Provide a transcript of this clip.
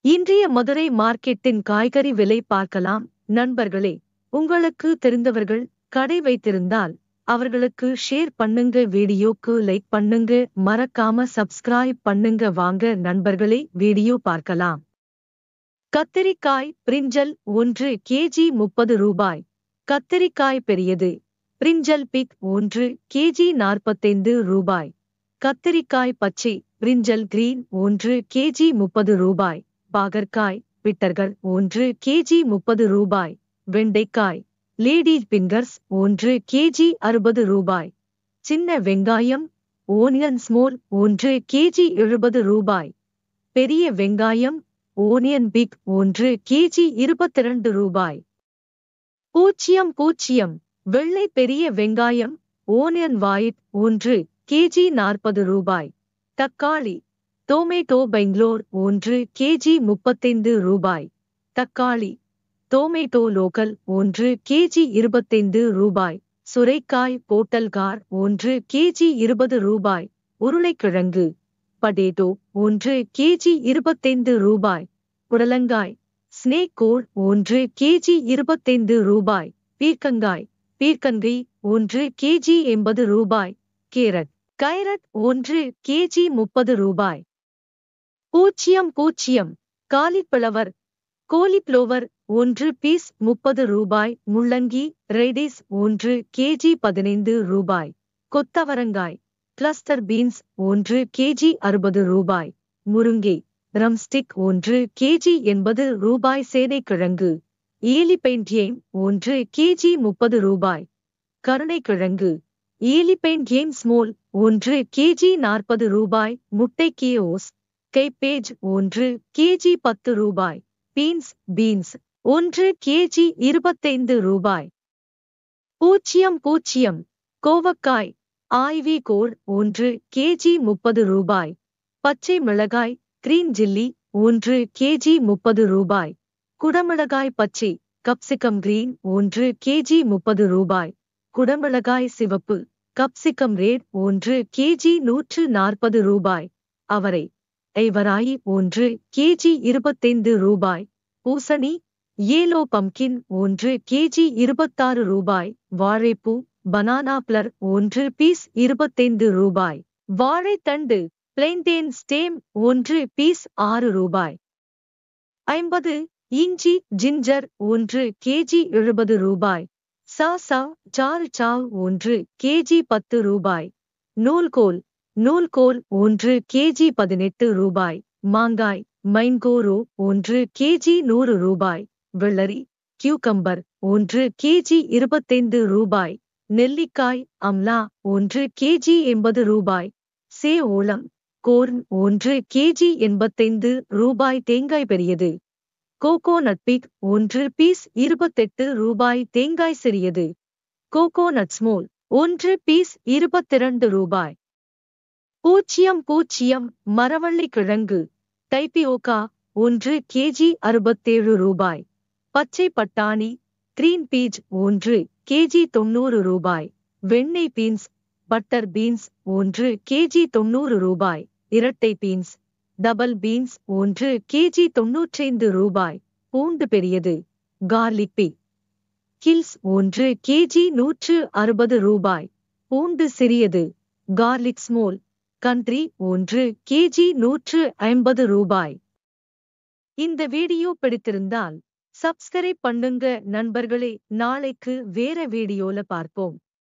இன்றைய மதுரை மார்க்கெட்டின் காய்கறி விலை பார்க்கலாம் நண்பர்களே உங்களுக்கு தெரிந்தவர்கள் கடை வைத்திருந்தால் அவர்களுக்கு ஷேர் பண்ணுங்க வீடியோக்கு லைக் பண்ணுங்க மறக்காம சப்ஸ்கிரைப் பண்ணுங்க வாங்க நண்பர்களே வீடியோ பார்க்கலாம் கத்திரிக்காய் பிரிஞ்சல் ஒன்று கேஜி முப்பது ரூபாய் கத்திரிக்காய் பெரியது பிரிஞ்சல் பிக் ஒன்று கேஜி நாற்பத்தைந்து ரூபாய் கத்திரிக்காய் பச்சை பிரிஞ்சல் கிரீன் ஒன்று கேஜி முப்பது ரூபாய் பாகற்காய் பிட்டர்கள் ஒன்று கேஜி முப்பது ரூபாய் வெண்டைக்காய் லேடி பிங்கர்ஸ் ஒன்று கேஜி அறுபது ரூபாய் சின்ன வெங்காயம் ஓனியன் ஸ்மோல் ஒன்று கேஜி எழுபது ரூபாய் பெரிய வெங்காயம் ஓனியன் பிக் ஒன்று கேஜி இருபத்திரண்டு ரூபாய் பூச்சியம் பூச்சியம் வெள்ளை பெரிய வெங்காயம் ஓனியன் வாயிட் ஒன்று கேஜி நாற்பது ரூபாய் தக்காளி டொமேட்டோ பெங்களூர் ஒன்று கேஜி முப்பத்தைந்து ரூபாய் தக்காளி டொமேட்டோ லோக்கல் ஒன்று கேஜி இருபத்தைந்து ரூபாய் சுரைக்காய் போட்டல்கார் ஒன்று கேஜி இருபது ரூபாய் உருளைக்கிழங்கு படேட்டோ ஒன்று கேஜி இருபத்தைந்து ரூபாய் புடலங்காய் ஸ்னேக் கோட் ஒன்று கேஜி இருபத்தைந்து ரூபாய் பீர்க்கங்காய் பீர்க்கங்கை ஒன்று கேஜி எண்பது ரூபாய் கேரட் கைரட் ஒன்று கேஜி முப்பது ரூபாய் பூச்சியம் பூச்சியம் காலிஃபிளவர் கோலிஃப்ளவர் ஒன்று பீஸ் முப்பது ரூபாய் முள்ளங்கி ரெடிஸ் ஒன்று கேஜி பதினைந்து ரூபாய் கொத்தவரங்காய் கிளஸ்டர் பீன்ஸ் ஒன்று கேஜி அறுபது ரூபாய் முருங்கை ரம்ஸ்டிக் ஒன்று கேஜி எண்பது ரூபாய் சேனைக்கிழங்கு ஏலிபெயின்டியேம் ஒன்று கேஜி முப்பது ரூபாய் கருணைக்கிழங்கு ஏலிபெயின்டியேம் ஸ்மோல் ஒன்று கேஜி நாற்பது ரூபாய் முட்டைக்கியோஸ் கைப்பேஜ் ஒன்று கேஜி பத்து ரூபாய் பீன்ஸ் பீன்ஸ் ஒன்று கேஜி இருபத்தைந்து ரூபாய் பூச்சியம் பூச்சியம் கோவக்காய் ஆய்வி கோல் ஒன்று கேஜி முப்பது ரூபாய் பச்சை மிளகாய் கிரீன் ஜில்லி ஒன்று கேஜி முப்பது ரூபாய் குடமிளகாய் பச்சை கப்சிகம் கிரீன் ஒன்று கேஜி முப்பது ரூபாய் குடமிளகாய் சிவப்பு கப்சிகம் ரேட் ஒன்று கேஜி நூற்று நாற்பது ரூபாய் அவரை ஐவராயி ஒன்று கேஜி இருபத்தைந்து ரூபாய் பூசணி ஏலோ பம்கின் ஒன்று கேஜி இருபத்தாறு ரூபாய் வாழைப்பூ பனானா பிளர் ஒன்று பீஸ் இருபத்தைந்து ரூபாய் வாழைத்தண்டு பிளைன்டேன் ஸ்டேம் ஒன்று பீஸ் ஆறு ரூபாய் ஐம்பது இஞ்சி ஜிஞ்சர் ஒன்று கேஜி எழுபது ரூபாய் சா சா சால் சாவ் ஒன்று கேஜி பத்து ரூபாய் நூல்கோல் நூல்கோல் ஒன்று கேஜி பதினெட்டு ரூபாய் மாங்காய் மைன்கோரோ ஒன்று கேஜி நூறு ரூபாய் வெள்ளரி கியூகம்பர் ஒன்று கேஜி இருபத்தைந்து ரூபாய் நெல்லிக்காய் அம்லா ஒன்று கேஜி எண்பது ரூபாய் சே ஓளம் கோர்ன் ஒன்று கேஜி எண்பத்தைந்து ரூபாய் தேங்காய் பெரியது கோகோனட் பிக் ஒன்று பீஸ் இருபத்தெட்டு ரூபாய் தேங்காய் சிறியது கோகோனட் ஸ்மோல் ஒன்று பீஸ் இருபத்திரண்டு ரூபாய் பூச்சியம் பூச்சியம் மரவள்ளி கிழங்கு டைப்பியோகா ஒன்று கேஜி அறுபத்தேழு ரூபாய் பச்சை பட்டாணி கிரீன் பீச் ஒன்று கேஜி தொண்ணூறு ரூபாய் வெண்ணெய் பீன்ஸ் பட்டர் பீன்ஸ் ஒன்று கேஜி தொண்ணூறு ரூபாய் இரட்டை பீன்ஸ் டபுள் பீன்ஸ் ஒன்று கேஜி தொன்னூற்றைந்து ரூபாய் பூண்டு பெரியது கார்லிக் பி கில்ஸ் ஒன்று கேஜி நூற்று அறுபது ரூபாய் பூண்டு சிறியது கார்லிக் ஸ்மோல் கண்ட்ரி ஒன்று கேஜி நூற்று ஐம்பது ரூபாய் இந்த வீடியோ பிடித்திருந்தால் சப்ஸ்கிரைப் பண்ணுங்க நண்பர்களே நாளைக்கு வேற வீடியோல பார்ப்போம்